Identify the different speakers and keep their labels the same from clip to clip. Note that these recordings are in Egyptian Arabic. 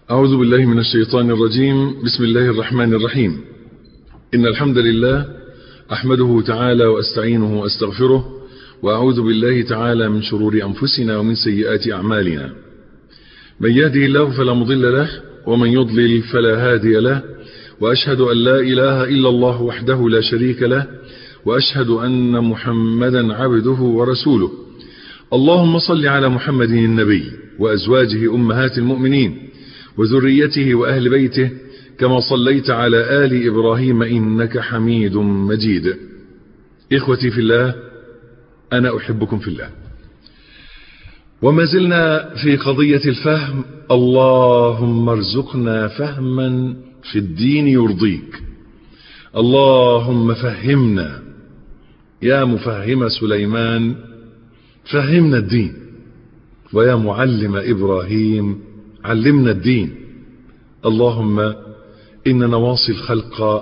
Speaker 1: أعوذ بالله من الشيطان الرجيم بسم الله الرحمن الرحيم إن الحمد لله أحمده تعالى وأستعينه وأستغفره وأعوذ بالله تعالى من شرور أنفسنا ومن سيئات أعمالنا من يهده الله فلا مضل له ومن يضلل فلا هادي له وأشهد أن لا إله إلا الله وحده لا شريك له وأشهد أن محمدا عبده ورسوله اللهم صل على محمد النبي وأزواجه أمهات المؤمنين وذريته وأهل بيته كما صليت على آل إبراهيم إنك حميد مجيد إخوتي في الله أنا أحبكم في الله وما زلنا في قضية الفهم اللهم ارزقنا فهما في الدين يرضيك اللهم فهمنا يا مفهم سليمان فهمنا الدين ويا معلم إبراهيم علمنا الدين اللهم إن نواصي الخلق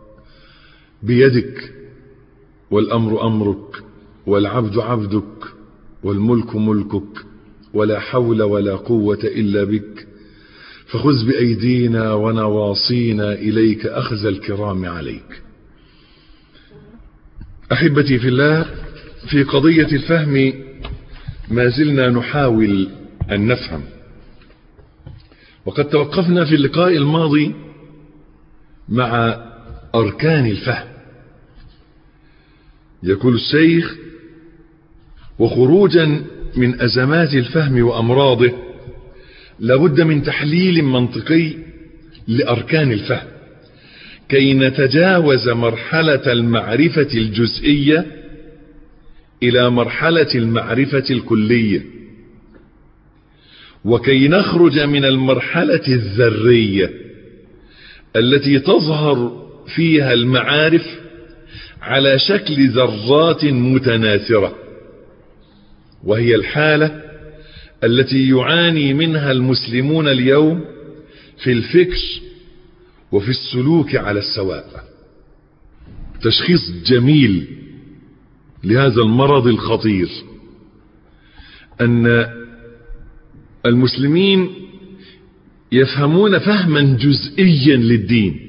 Speaker 1: بيدك والأمر أمرك والعبد عبدك والملك ملكك ولا حول ولا قوة إلا بك فخذ بأيدينا ونواصينا إليك أخذ الكرام عليك أحبتي في الله في قضية الفهم ما زلنا نحاول أن نفهم وقد توقفنا في اللقاء الماضي مع أركان الفهم يقول الشيخ وخروجا من أزمات الفهم وأمراضه لابد من تحليل منطقي لأركان الفهم كي نتجاوز مرحلة المعرفة الجزئية إلى مرحلة المعرفة الكلية وكي نخرج من المرحلة الذرية التي تظهر فيها المعارف على شكل ذرات متناثرة وهي الحالة التي يعاني منها المسلمون اليوم في الفكر وفي السلوك على السواء تشخيص جميل لهذا المرض الخطير أن المسلمين يفهمون فهما جزئيا للدين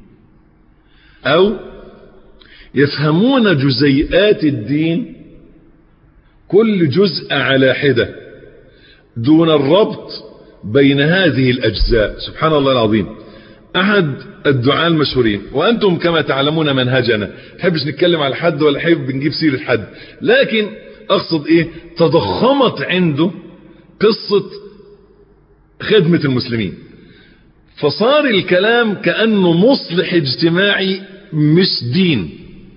Speaker 1: أو يفهمون جزيئات الدين كل جزء على حدة دون الربط بين هذه الأجزاء سبحان الله العظيم أحد الدعاء المشهورين وأنتم كما تعلمون منهجنا حبش نتكلم على حد ولا حب نجيب سيرة حد لكن أقصد إيه تضخمت عنده قصة خدمة المسلمين فصار الكلام كأنه مصلح اجتماعي مش دين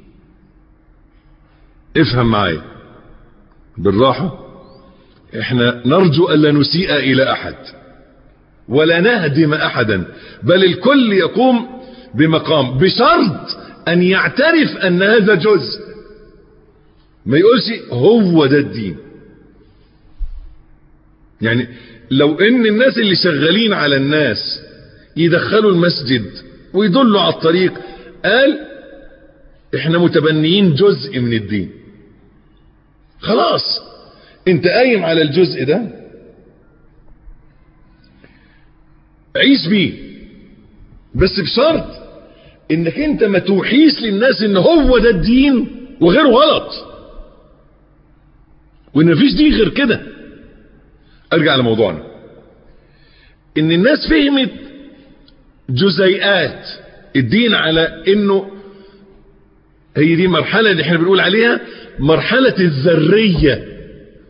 Speaker 1: افهم معايا بالراحة احنا نرجو ألا نسيء إلى أحد ولا نهدم أحدا بل الكل يقوم بمقام بشرط أن يعترف أن هذا جزء ما يقولش هو ده الدين يعني لو ان الناس اللي شغالين على الناس يدخلوا المسجد ويدلوا على الطريق قال احنا متبنيين جزء من الدين خلاص انت قايم على الجزء ده عيش بيه بس بشرط انك انت ما توحيش للناس ان هو ده الدين وغيره غلط وان مفيش دين غير كده ارجع لموضوعنا ان الناس فهمت جزيئات الدين على انه هي دي مرحلة اللي احنا بنقول عليها مرحلة الذرية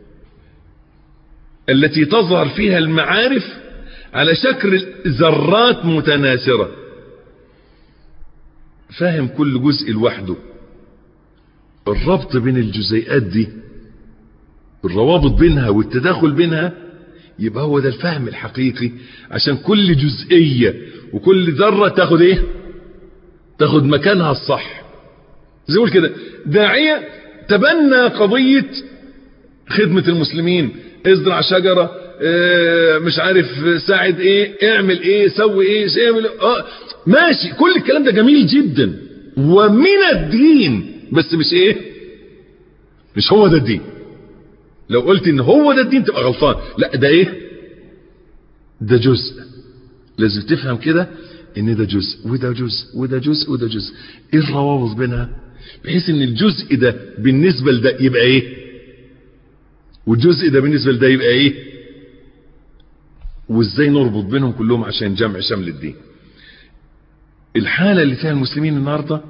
Speaker 1: التي تظهر فيها المعارف على شكل ذرات متناثرة فاهم كل جزء لوحده الربط بين الجزيئات دي الروابط بينها والتداخل بينها يبقى هو ده الفهم الحقيقي عشان كل جزئية وكل ذرة تاخد ايه تاخد مكانها الصح زي يقول كده داعية تبنى قضية خدمة المسلمين ازرع شجرة اه مش عارف ساعد ايه اعمل ايه سوي ايه اعمل اه ماشي كل الكلام ده جميل جدا ومن الدين بس مش ايه مش هو ده الدين لو قلت ان هو ده الدين تبقى غلطان لا ده ايه ده جزء لازم تفهم كده ان ده جزء وده جزء وده جزء وده جزء ايه الروابط بينها بحيث ان الجزء ده بالنسبة لده يبقى ايه والجزء ده بالنسبة لده يبقى ايه وازاي نربط بينهم كلهم عشان جمع شمل الدين الحالة اللي فيها المسلمين النهاردة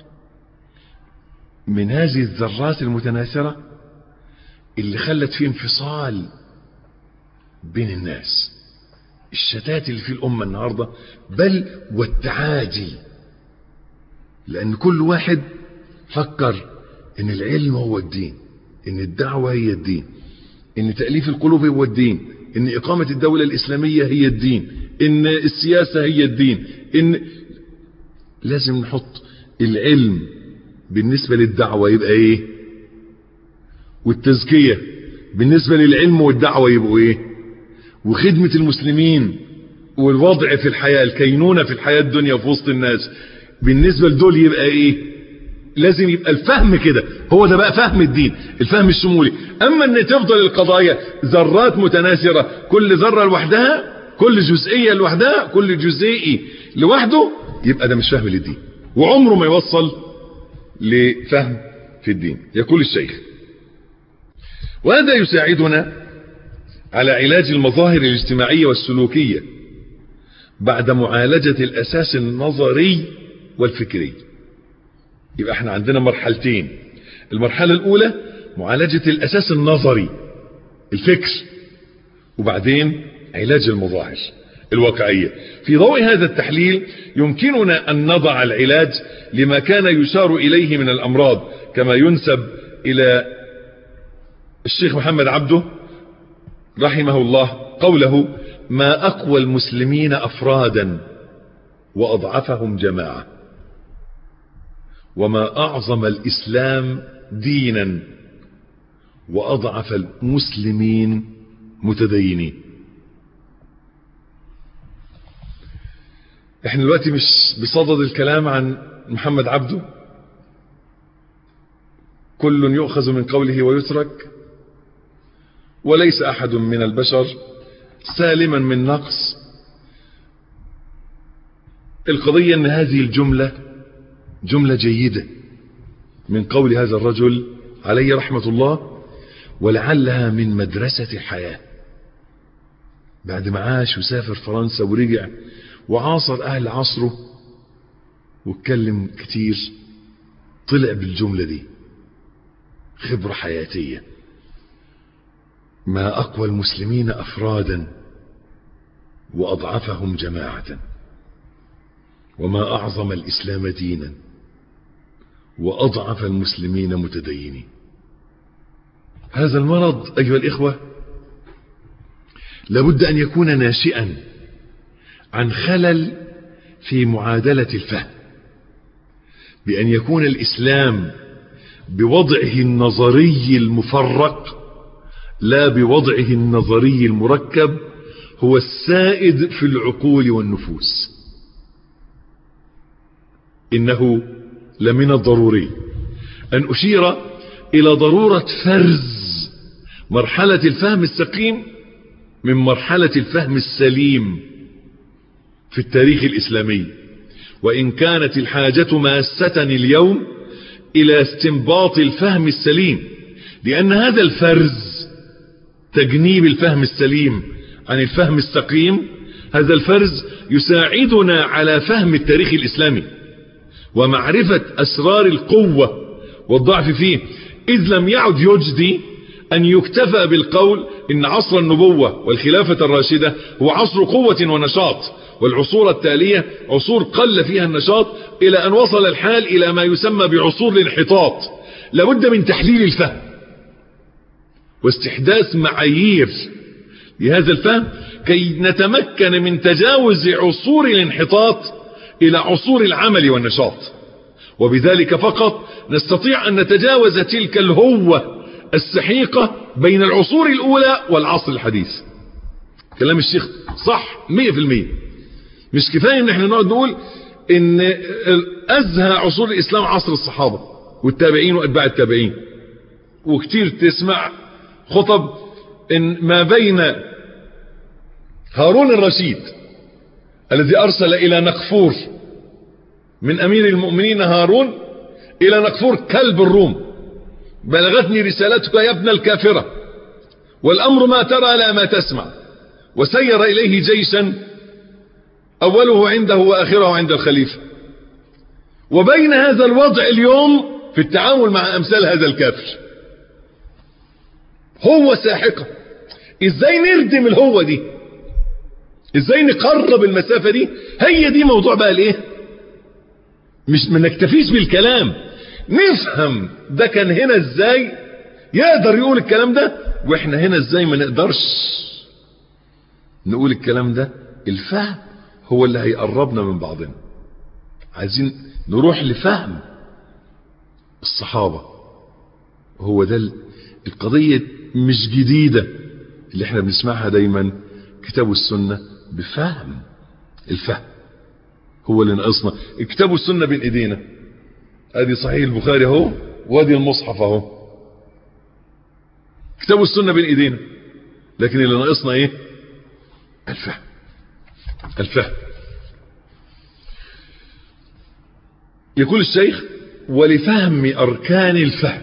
Speaker 1: من هذه الذرات المتناثرة اللي خلت فيه انفصال بين الناس الشتات اللي في الأمة النهاردة بل والتعادي لأن كل واحد فكر إن العلم هو الدين إن الدعوة هي الدين إن تأليف القلوب هو الدين إن إقامة الدولة الإسلامية هي الدين إن السياسة هي الدين إن لازم نحط العلم بالنسبة للدعوة يبقى إيه والتزكية بالنسبة للعلم والدعوة يبقوا إيه وخدمة المسلمين والوضع في الحياة الكينونة في الحياة الدنيا في وسط الناس بالنسبة لدول يبقى ايه لازم يبقى الفهم كده هو ده بقى فهم الدين الفهم الشمولي اما ان تفضل القضايا ذرات متناثرة كل ذرة لوحدها كل جزئية لوحدها كل جزئي لوحده يبقى ده مش فهم للدين وعمره ما يوصل لفهم في الدين يقول الشيخ وهذا يساعدنا على علاج المظاهر الاجتماعية والسلوكية بعد معالجة الأساس النظري والفكري يبقى احنا عندنا مرحلتين المرحلة الأولى معالجة الأساس النظري الفكر وبعدين علاج المظاهر الواقعية في ضوء هذا التحليل يمكننا أن نضع العلاج لما كان يشار إليه من الأمراض كما ينسب إلى الشيخ محمد عبده رحمه الله قوله ما أقوى المسلمين أفرادا وأضعفهم جماعة وما أعظم الإسلام دينا وأضعف المسلمين متدينين احنا دلوقتي مش بصدد الكلام عن محمد عبده كل يؤخذ من قوله ويترك وليس أحد من البشر سالما من نقص القضية أن هذه الجملة جملة جيدة من قول هذا الرجل عليه رحمة الله ولعلها من مدرسة حياة بعد ما عاش وسافر فرنسا ورجع وعاصر أهل عصره واتكلم كتير طلع بالجملة دي خبرة حياتية ما أقوى المسلمين أفرادا وأضعفهم جماعة وما أعظم الإسلام دينا وأضعف المسلمين متدينين هذا المرض أيها الإخوة لابد أن يكون ناشئا عن خلل في معادلة الفهم بأن يكون الإسلام بوضعه النظري المفرق لا بوضعه النظري المركب هو السائد في العقول والنفوس إنه لمن الضروري أن أشير إلى ضرورة فرز مرحلة الفهم السقيم من مرحلة الفهم السليم في التاريخ الإسلامي وإن كانت الحاجة ماسة اليوم إلى استنباط الفهم السليم لأن هذا الفرز تجنيب الفهم السليم عن الفهم السقيم هذا الفرز يساعدنا على فهم التاريخ الإسلامي ومعرفة أسرار القوة والضعف فيه إذ لم يعد يجدي أن يكتفى بالقول إن عصر النبوة والخلافة الراشدة هو عصر قوة ونشاط والعصور التالية عصور قل فيها النشاط إلى أن وصل الحال إلى ما يسمى بعصور الانحطاط لابد من تحليل الفهم واستحداث معايير لهذا الفهم كي نتمكن من تجاوز عصور الانحطاط إلى عصور العمل والنشاط وبذلك فقط نستطيع أن نتجاوز تلك الهوة السحيقة بين العصور الأولى والعصر الحديث كلام الشيخ صح مية في المية مش كفاية ان احنا نقعد نقول ان ازهى عصور الاسلام عصر الصحابة والتابعين واتباع التابعين وكتير تسمع خطب ان ما بين هارون الرشيد الذي أرسل إلى نقفور من أمير المؤمنين هارون إلى نقفور كلب الروم بلغتني رسالتك يا ابن الكافرة والأمر ما ترى لا ما تسمع وسير إليه جيشا أوله عنده وآخره عند الخليفة وبين هذا الوضع اليوم في التعامل مع أمثال هذا الكافر هو ساحقة ازاي نردم الهوة دي ازاي نقرب المسافة دي هي دي موضوع بقى الايه مش ما نكتفيش بالكلام نفهم ده كان هنا ازاي يقدر يقول الكلام ده واحنا هنا ازاي ما نقدرش نقول الكلام ده الفهم هو اللي هيقربنا من بعضنا عايزين نروح لفهم الصحابة هو ده القضية مش جديدة اللي احنا بنسمعها دايما كتاب السنة بفهم الفهم هو اللي ناقصنا كتاب السنة بين ايدينا ادي صحيح البخاري اهو وادي المصحف اهو كتاب السنة بين ايدينا لكن اللي ناقصنا ايه الفهم الفهم يقول الشيخ ولفهم اركان الفهم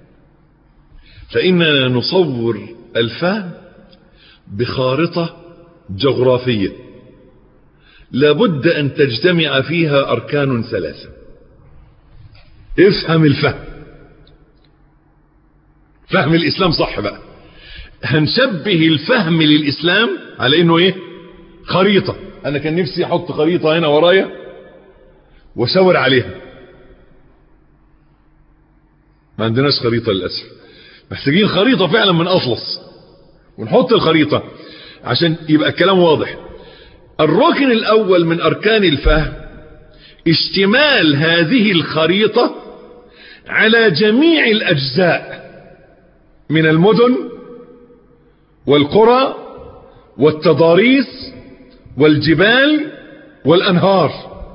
Speaker 1: فاننا نصور الفهم بخارطة جغرافية لابد ان تجتمع فيها اركان ثلاثة افهم الفهم فهم الاسلام صح بقى هنشبه الفهم للاسلام على انه ايه خريطة انا كان نفسي احط خريطة هنا ورايا واشاور عليها ما عندناش خريطة للأسف محتاجين خريطة فعلا من أطلس ونحط الخريطة عشان يبقى الكلام واضح الركن الأول من أركان الفهم اشتمال هذه الخريطة على جميع الأجزاء من المدن والقرى والتضاريس والجبال والأنهار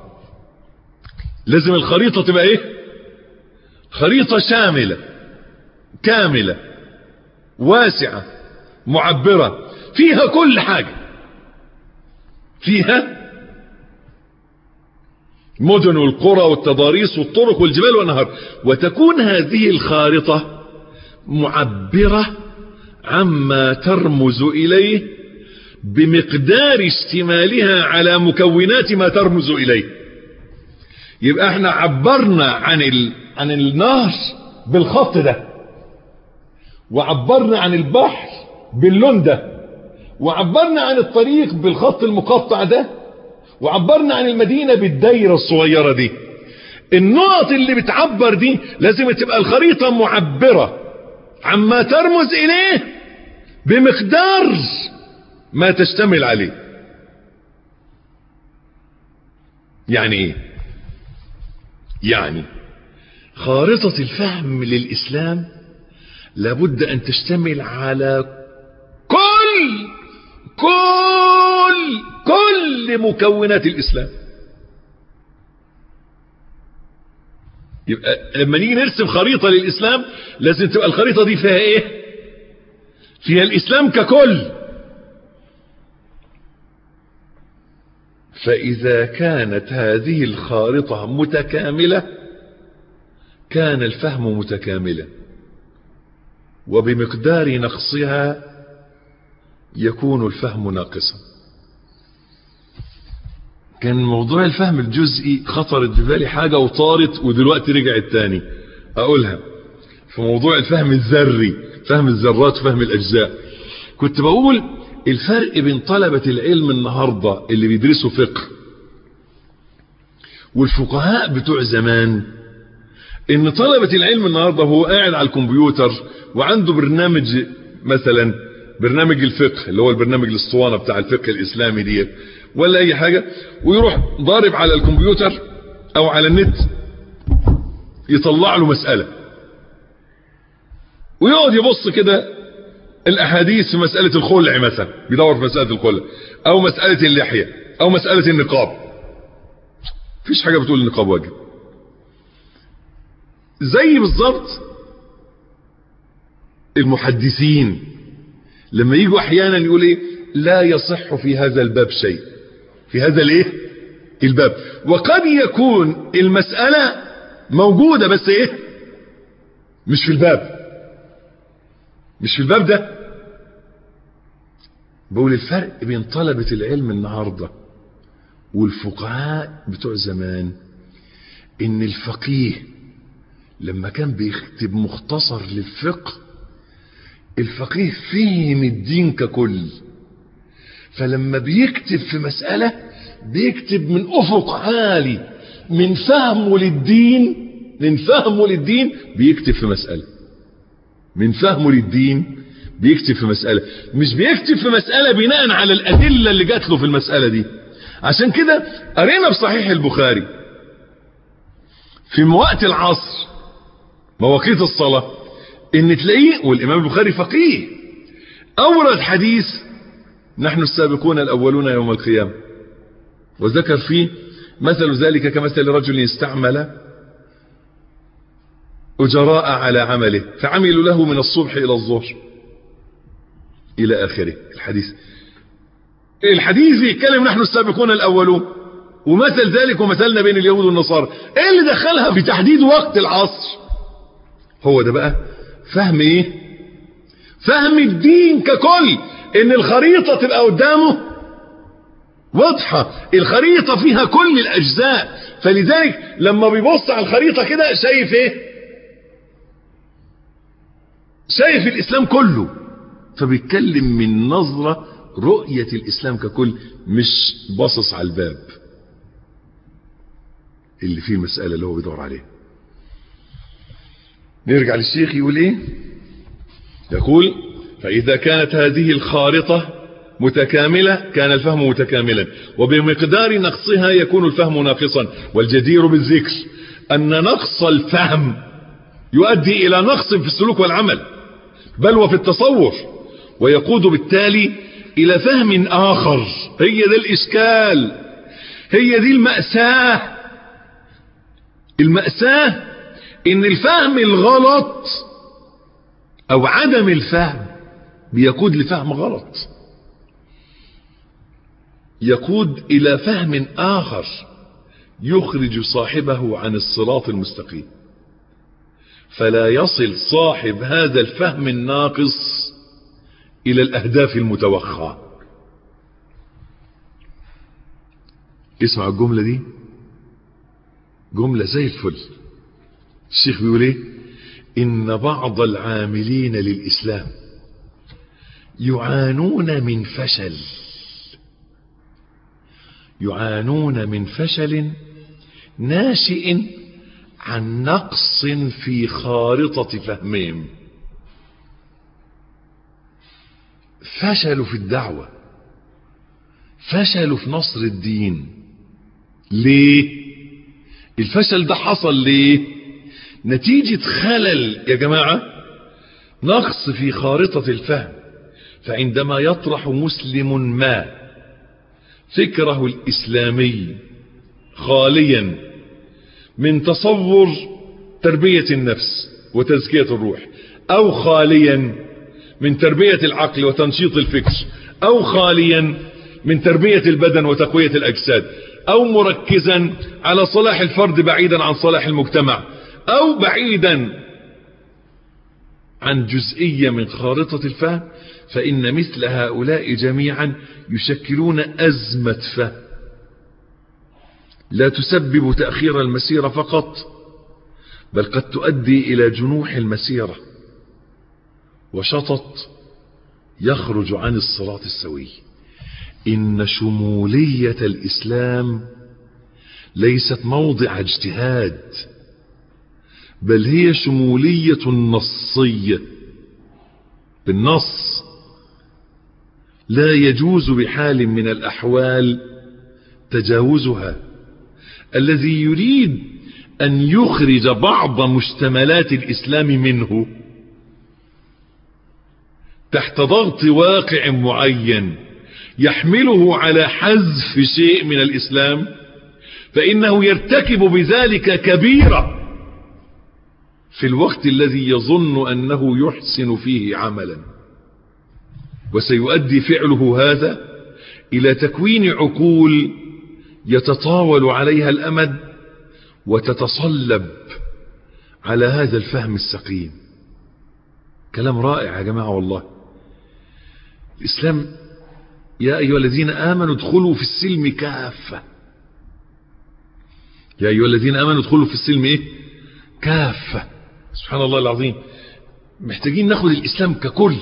Speaker 1: لازم الخريطة تبقى ايه خريطة شاملة كاملة واسعة معبرة فيها كل حاجة فيها مدن والقرى والتضاريس والطرق والجبال والنهر وتكون هذه الخارطة معبرة عما ترمز إليه بمقدار اشتمالها على مكونات ما ترمز إليه يبقى احنا عبرنا عن ال... عن النهر بالخط ده وعبرنا عن البحر باللون ده وعبرنا عن الطريق بالخط المقطع ده وعبرنا عن المدينة بالدايرة الصغيرة دي النقط اللي بتعبر دي لازم تبقى الخريطة معبرة عما ترمز إليه بمقدار ما تشتمل عليه يعني ايه يعني خارطة الفهم للإسلام لابد أن تشتمل على كل كل كل مكونات الإسلام يبقى لما نيجي نرسم خريطة للإسلام لازم تبقى الخريطة دي فيها إيه فيها الإسلام ككل فإذا كانت هذه الخارطة متكاملة كان الفهم متكاملا وبمقدار نقصها يكون الفهم ناقصا كان موضوع الفهم الجزئي خطرت ببالي حاجة وطارت ودلوقتي رجعت تاني أقولها في موضوع الفهم الذري فهم الذرات وفهم الأجزاء كنت بقول الفرق بين طلبة العلم النهاردة اللي بيدرسوا فقه والفقهاء بتوع زمان ان طلبة العلم النهاردة هو قاعد على الكمبيوتر وعنده برنامج مثلا برنامج الفقه اللي هو البرنامج الاسطوانة بتاع الفقه الاسلامي دي ولا اي حاجة ويروح ضارب على الكمبيوتر او على النت يطلع له مسألة ويقعد يبص كده الاحاديث في مسألة الخلع مثلا بيدور في مسألة الخلع او مسألة اللحية او مسألة النقاب فيش حاجة بتقول النقاب واجب زي بالظبط المحدثين لما يجوا احيانا يقول ايه لا يصح في هذا الباب شيء في هذا الايه الباب وقد يكون المسألة موجودة بس ايه مش في الباب مش في الباب ده بقول الفرق بين طلبة العلم النهاردة والفقهاء بتوع زمان ان الفقيه لما كان بيكتب مختصر للفقه الفقيه فهم الدين ككل فلما بيكتب في مسألة بيكتب من أفق عالي من فهمه للدين من فهمه للدين بيكتب في مسألة من فهمه للدين بيكتب في مسألة مش بيكتب في مسألة بناء على الأدلة اللي جات له في المسألة دي عشان كده قرينا بصحيح البخاري في وقت العصر مواقيت الصلاة ان تلاقيه والامام البخاري فقيه اورد حديث نحن السابقون الاولون يوم القيامة وذكر فيه مثل ذلك كمثل رجل استعمل اجراء على عمله فعملوا له من الصبح الى الظهر الى اخره الحديث الحديث بيتكلم نحن السابقون الاولون ومثل ذلك ومثلنا بين اليهود والنصارى ايه اللي دخلها في تحديد وقت العصر هو ده بقى فهم ايه فهم الدين ككل ان الخريطة تبقى قدامه واضحة الخريطة فيها كل الاجزاء فلذلك لما بيبص على الخريطة كده شايف ايه شايف الاسلام كله فبيتكلم من نظرة رؤية الاسلام ككل مش باصص على الباب اللي فيه المسألة اللي هو بيدور عليها نرجع للشيخ يقول ايه يقول فإذا كانت هذه الخارطة متكاملة كان الفهم متكاملا وبمقدار نقصها يكون الفهم ناقصا والجدير بالذكر أن نقص الفهم يؤدي إلى نقص في السلوك والعمل بل وفي التصور ويقود بالتالي إلى فهم آخر هي ده الإشكال هي دي المأساة المأساة ان الفهم الغلط او عدم الفهم بيقود لفهم غلط يقود الى فهم اخر يخرج صاحبه عن الصراط المستقيم فلا يصل صاحب هذا الفهم الناقص الى الاهداف المتوخى اسمع الجملة دي جملة زي الفل الشيخ بيقول ايه ان بعض العاملين للاسلام يعانون من فشل يعانون من فشل ناشئ عن نقص في خارطة فهمهم فشلوا في الدعوة فشلوا في نصر الدين ليه الفشل ده حصل ليه نتيجة خلل يا جماعة نقص في خارطة الفهم فعندما يطرح مسلم ما فكره الإسلامي خاليا من تصور تربية النفس وتزكية الروح أو خاليا من تربية العقل وتنشيط الفكر أو خاليا من تربية البدن وتقوية الأجساد أو مركزا على صلاح الفرد بعيدا عن صلاح المجتمع أو بعيدا عن جزئية من خارطة الفهم فإن مثل هؤلاء جميعا يشكلون أزمة فهم لا تسبب تأخير المسيرة فقط بل قد تؤدي إلى جنوح المسيرة وشطط يخرج عن الصراط السوي إن شمولية الإسلام ليست موضع اجتهاد بل هي شمولية نصية بالنص لا يجوز بحال من الأحوال تجاوزها الذي يريد أن يخرج بعض مشتملات الإسلام منه تحت ضغط واقع معين يحمله على حذف شيء من الإسلام فإنه يرتكب بذلك كبيرة في الوقت الذي يظن أنه يحسن فيه عملا وسيؤدي فعله هذا إلى تكوين عقول يتطاول عليها الأمد وتتصلب على هذا الفهم السقيم كلام رائع يا جماعة والله الإسلام يا أيها الذين آمنوا ادخلوا في السلم كافة يا أيها الذين آمنوا ادخلوا في السلم إيه كافة سبحان الله العظيم محتاجين ناخد الإسلام ككل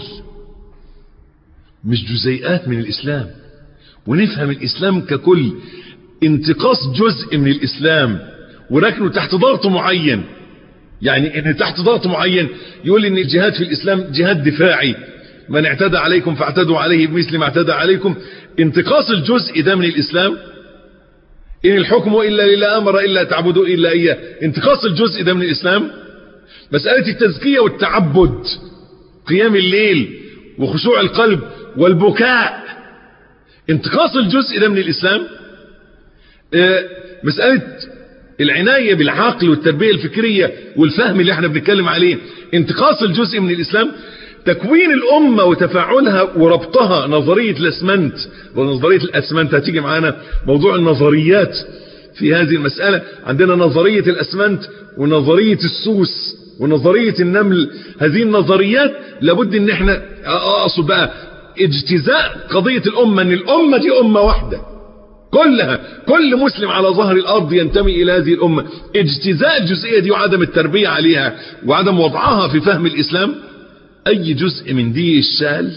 Speaker 1: مش جزيئات من الإسلام ونفهم الإسلام ككل انتقاص جزء من الإسلام وركنه تحت ضغط معين يعني ان تحت ضغط معين يقول ان الجهاد في الإسلام جهاد دفاعي من اعتدى عليكم فاعتدوا عليه بمثل ما اعتدى عليكم انتقاص الجزء ده من الإسلام إن الحكم إلا لله أمر إلا تعبدوا إلا إياه انتقاص الجزء ده من الإسلام مسألة التزكية والتعبد قيام الليل وخشوع القلب والبكاء انتقاص الجزء ده من الإسلام اه مسألة العناية بالعقل والتربية الفكرية والفهم اللي احنا بنتكلم عليه انتقاص الجزء من الإسلام تكوين الأمة وتفاعلها وربطها نظرية الأسمنت ونظرية الأسمنت هتيجي معانا موضوع النظريات في هذه المسألة عندنا نظرية الأسمنت ونظرية السوس ونظرية النمل هذه النظريات لابد ان احنا اقصد بقى اجتزاء قضية الأمة ان الأمة دي أمة واحدة كلها كل مسلم على ظهر الأرض ينتمي إلى هذه الأمة اجتزاء الجزئية دي وعدم التربية عليها وعدم وضعها في فهم الإسلام أي جزء من دي الشال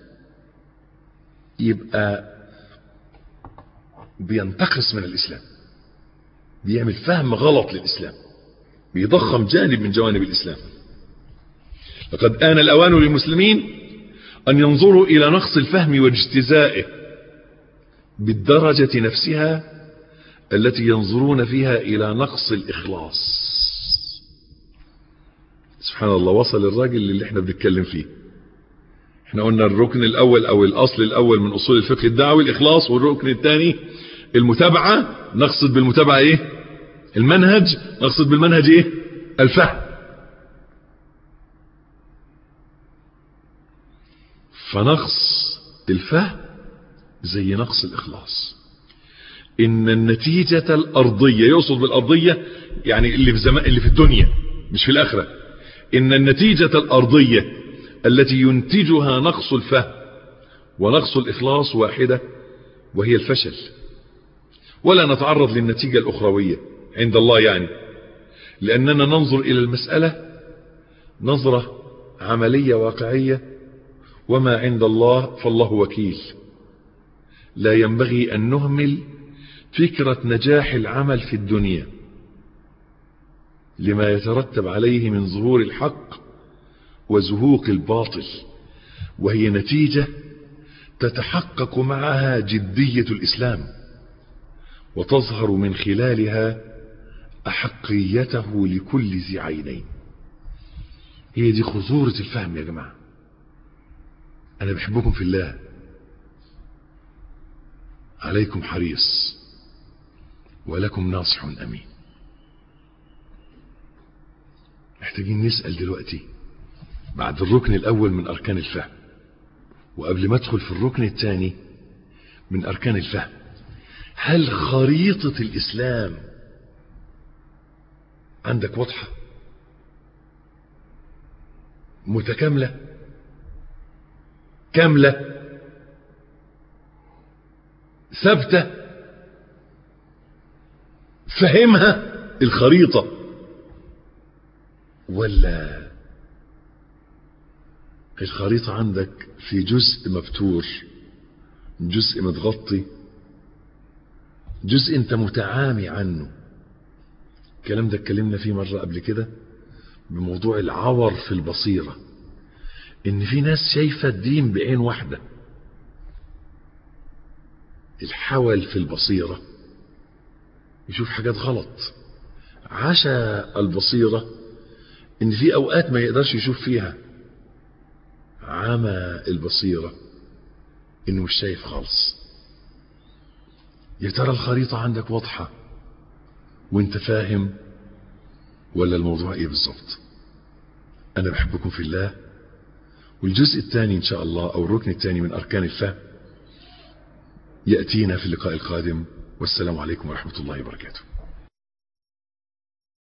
Speaker 1: يبقى بينتقص من الإسلام بيعمل فهم غلط للإسلام بيضخم جانب من جوانب الإسلام لقد آن الأوان للمسلمين أن ينظروا إلى نقص الفهم واجتزائه بالدرجة نفسها التي ينظرون فيها إلى نقص الإخلاص سبحان الله وصل الراجل اللي احنا بنتكلم فيه احنا قلنا الركن الأول أو الأصل الأول من أصول الفقه الدعوي الإخلاص والركن الثاني المتابعة نقصد بالمتابعة ايه المنهج نقصد بالمنهج ايه الفهم فنقص الفهم زي نقص الإخلاص إن النتيجة الأرضية يقصد بالأرضية يعني اللي في, زمان اللي في الدنيا مش في الآخرة إن النتيجة الأرضية التي ينتجها نقص الفهم ونقص الإخلاص واحدة وهي الفشل ولا نتعرض للنتيجة الأخروية عند الله يعني لأننا ننظر إلى المسألة نظرة عملية واقعية وما عند الله فالله وكيل لا ينبغي أن نهمل فكرة نجاح العمل في الدنيا لما يترتب عليه من ظهور الحق وزهوق الباطل وهي نتيجة تتحقق معها جدية الإسلام وتظهر من خلالها أحقيته لكل ذي عينين هي دي خطورة الفهم يا جماعة أنا بحبكم في الله عليكم حريص ولكم ناصح أمين محتاجين نسأل دلوقتي بعد الركن الأول من أركان الفهم وقبل ما ادخل في الركن الثاني من أركان الفهم هل خريطة الإسلام عندك واضحة متكاملة كاملة ثابتة فهمها الخريطة ولا الخريطة عندك في جزء مبتور جزء متغطي جزء انت متعامي عنه الكلام ده اتكلمنا فيه مرة قبل كده بموضوع العور في البصيرة ان في ناس شايفة الدين بعين واحدة الحول في البصيرة يشوف حاجات غلط عشا البصيرة ان في اوقات ما يقدرش يشوف فيها عمى البصيرة انه مش شايف خالص يا ترى الخريطة عندك واضحة وانت فاهم ولا الموضوع ايه بالظبط انا بحبكم في الله والجزء الثاني ان شاء الله او الركن الثاني من اركان الفهم يأتينا في اللقاء القادم والسلام عليكم ورحمة الله وبركاته